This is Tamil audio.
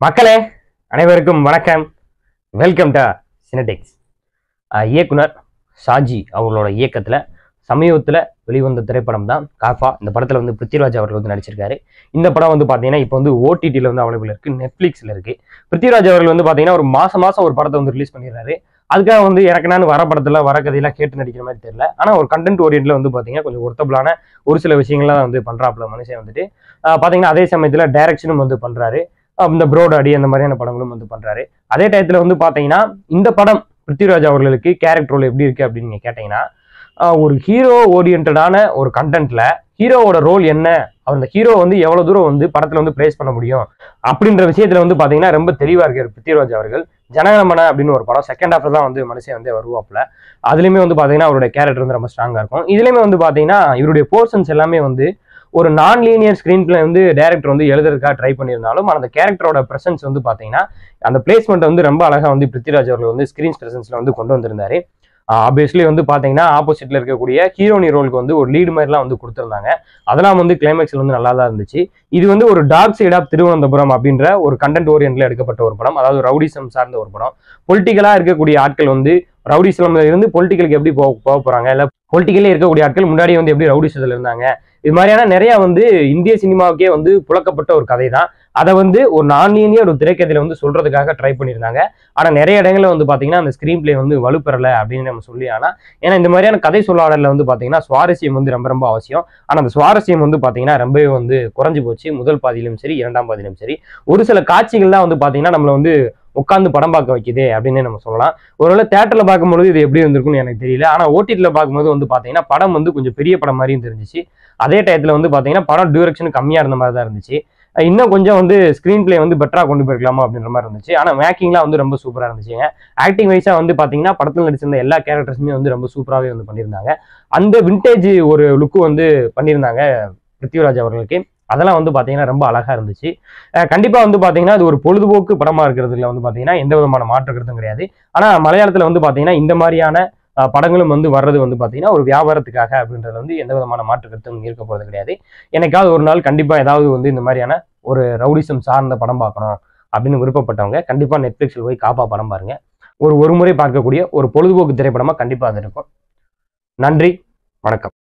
மக்களே அனைவருக்கும் வணக்கம் வெல்கம் டு சினடெக்ஸ் இயக்குனர் ஷாஜி அவங்களோட இயக்கத்தில் சமீபத்தில் வெளிவந்த திரைப்படம் தான் காஃபா இந்த படத்தில் வந்து பிருத்திவிராஜ் அவர்கள் வந்து நடிச்சிருக்காரு இந்த படம் வந்து பார்த்தீங்கன்னா இப்போ வந்து ஓடிடியில் வந்து அவைலபிள் இருக்குது நெட்ஃப்ளிக்ஸில் இருக்குது பிருத்திவிராஜ் அவர்கள் வந்து பார்த்தீங்கன்னா ஒரு மாதம் மாதம் ஒரு படத்தை வந்து ரிலீஸ் பண்ணிடுறாரு அதுக்காக வந்து எனக்கு நான் வர படத்தில் வர கதையெல்லாம் கேட்டு நடிக்கிற மாதிரி தெரியல ஆனால் ஒரு கண்டென்ட் ஓரியன்ட்ல வந்து பார்த்தீங்கன்னா கொஞ்சம் ஒர்த்தபிளான ஒரு சில விஷயங்கள்லாம் வந்து பண்ணுறாப்புல மனுஷன் வந்துட்டு ஆஹ் பார்த்தீங்கன்னா அதே சமயத்தில் டைரக்ஷனும் வந்து பண்ணுறாரு இந்த ப்ரோட் அடி அந்த மாதிரியான படங்களும் வந்து பண்றாரு அதே டயத்துல வந்து பாத்தீங்கன்னா இந்த படம் பிருத்திவிராஜ் அவர்களுக்கு கேரக்டர் ரோல் எப்படி இருக்கு அப்படின்னு நீங்க கேட்டீங்கன்னா ஆஹ் ஒரு ஹீரோ ஓரியன்டான ஒரு கண்டென்ட்ல ஹீரோவோட ரோல் என்ன அந்த ஹீரோ வந்து எவ்வளவு தூரம் வந்து படத்துல வந்து பிளேஸ் பண்ண முடியும் அப்படின்ற விஷயத்துல வந்து பாத்தீங்கன்னா ரொம்ப தெளிவா இருக்காரு பிருத்திவிராஜ் அவர்கள் ஜனகணமன அப்படின்னு ஒரு படம் செகண்ட் ஹாஃப்ல தான் வந்து மனுஷன் வந்து வருவாப்புல அதுலயுமே வந்து பாத்தீங்கன்னா அவருடைய கேரக்டர் வந்து ரொம்ப ஸ்ட்ராங்கா இருக்கும் இதுலயுமே வந்து பாத்தீங்கன்னா இவருடைய போர்ஷன்ஸ் எல்லாமே வந்து ஒரு நான் லீனியர் ஸ்க்ரீன் பிளே வந்து டேரக்டர் வந்து எழுதுறதுக்காக ட்ரை பண்ணியிருந்தாலும் அந்த கேரக்டரோட பிரசன்ஸ் வந்து பார்த்தீங்கன்னா அந்த பிளேஸ்மெண்ட் வந்து ரொம்ப அழகா வந்து பிருத்திராஜ் அவர்கள் வந்து ஸ்க்ரீன் பிரசன்ஸ்ல வந்து கொண்டு வந்திருந்தாரு ஆப்வியஸ்லி வந்து பார்த்தீங்கன்னா ஆப்போசிட்ல இருக்கக்கூடிய ஹீரோனி ரோலுக்கு வந்து ஒரு லீடு மாதிரிலாம் வந்து கொடுத்துருந்தாங்க அதெல்லாம் வந்து கிளைமேக்ஸ்ல வந்து நல்லா தான் இருந்துச்சு இது வந்து ஒரு டார்க் சைட் ஆஃப் திருவனந்தபுரம் அப்படின்ற ஒரு கண்டென்ட் ஓரியன்ட்ல எடுக்கப்பட்ட ஒரு படம் அதாவது ரவுடிசம் சார்ந்த ஒரு படம் பொலிட்டிக்கலா இருக்கக்கூடிய ஆட்கள் வந்து ரவுடிசம்ல இருந்து பொலிட்டிக்கலுக்கு எப்படி போக போக போறாங்க இல்ல பொலிட்டிக்கலே இருக்கக்கூடிய ஆட்கள் முன்னாடி வந்து எப்படி ரவுடிசத்துல இருந்தாங்க இது மாதிரியான நிறைய வந்து இந்திய சினிமாவுக்கே வந்து புழக்கப்பட்ட ஒரு கதை தான் அதை வந்து ஒரு நான் லீனியர் ஒரு திரைக்கதையில வந்து சொல்றதுக்காக ட்ரை பண்ணியிருந்தாங்க ஆனா நிறைய இடங்கள்ல வந்து பாத்தீங்கன்னா அந்த ஸ்கிரீன் பிளே வந்து வலுப்பெறல அப்படின்னு நம்ம சொல்லி ஆனா ஏன்னா இந்த மாதிரியான கதை சொல்லாடல வந்து பாத்தீங்கன்னா சுவாரஸ்யம் வந்து ரொம்ப ரொம்ப அவசியம் ஆனா அந்த சுவாரஸ்யம் வந்து பாத்தீங்கன்னா ரொம்பவே வந்து குறைஞ்சு போச்சு முதல் பாதியிலும் சரி இரண்டாம் பாதியிலும் சரி ஒரு சில காட்சிகள் தான் வந்து பாத்தீங்கன்னா நம்மள வந்து உட்காந்து படம் பார்க்க வைக்குது அப்படின்னு நம்ம சொல்லலாம் ஒருவேளை தேட்டர்ல பார்க்கும்பொழுது இது எப்படி இருந்திருக்கும்னு எனக்கு தெரியல ஆனா ஓடிடில பார்க்கும்போது வந்து பாத்தீங்கன்னா படம் வந்து கொஞ்சம் பெரிய படம் மாதிரியும் தெரிஞ்சிச்சு அதே டயத்துல வந்து பாத்தீங்கன்னா படம் டியூரக்ஷன் கம்மியா இருந்த மாதிரி தான் இருந்துச்சு அஹ் இன்னும் கொஞ்சம் வந்து ஸ்க்ரீன் பிளே வந்து பெட்டரா கொண்டு போயிருக்கலாமா அப்படின்ற மாதிரி இருந்துச்சு ஆனா மேக்கிங்லாம் வந்து ரொம்ப சூப்பரா இருந்துச்சுங்க ஆக்டிங் வைஸா வந்து பாத்தீங்கன்னா படத்துல நடிச்சிருந்த எல்லா கேரக்டர்ஸுமே வந்து ரொம்ப சூப்பராகவே வந்து பண்ணியிருந்தாங்க அந்த விண்டேஜ் ஒரு லுக்கு வந்து பண்ணியிருந்தாங்க பிருத்திவிராஜ் அவர்களுக்கு அதெல்லாம் வந்து பாத்தீங்கன்னா ரொம்ப அழகா இருந்துச்சு அஹ் கண்டிப்பா வந்து பாத்தீங்கன்னா இது ஒரு பொழுதுபோக்கு படமா இருக்கிறதுல வந்து பாத்தீங்கன்னா எந்த விதமான மாற்று கருத்தும் கிடையாது ஆனா மலையாளத்துல வந்து பாத்தீங்கன்னா இந்த மாதிரியான அஹ், படங்களும் வந்து வர்றது வந்து பாத்தீங்கன்னா ஒரு வியாபாரத்துக்காக அப்படின்றது வந்து எந்த விதமான மாற்று கருத்தும் இருக்க போறது கிடையாது என்னைக்காவது ஒரு நாள் கண்டிப்பா ஏதாவது வந்து இந்த மாதிரியான ஒரு ரவுடிசம் சார்ந்த படம் பார்க்கணும் அப்படின்னு விருப்பப்பட்டவங்க கண்டிப்பா நெட்ஃபிளிக்ஸில் போய் காப்பா படம் பாருங்க ஒரு ஒரு முறை பார்க்கக்கூடிய ஒரு பொழுதுபோக்கு திரைப்படமா கண்டிப்பா அது இருக்கும் நன்றி வணக்கம்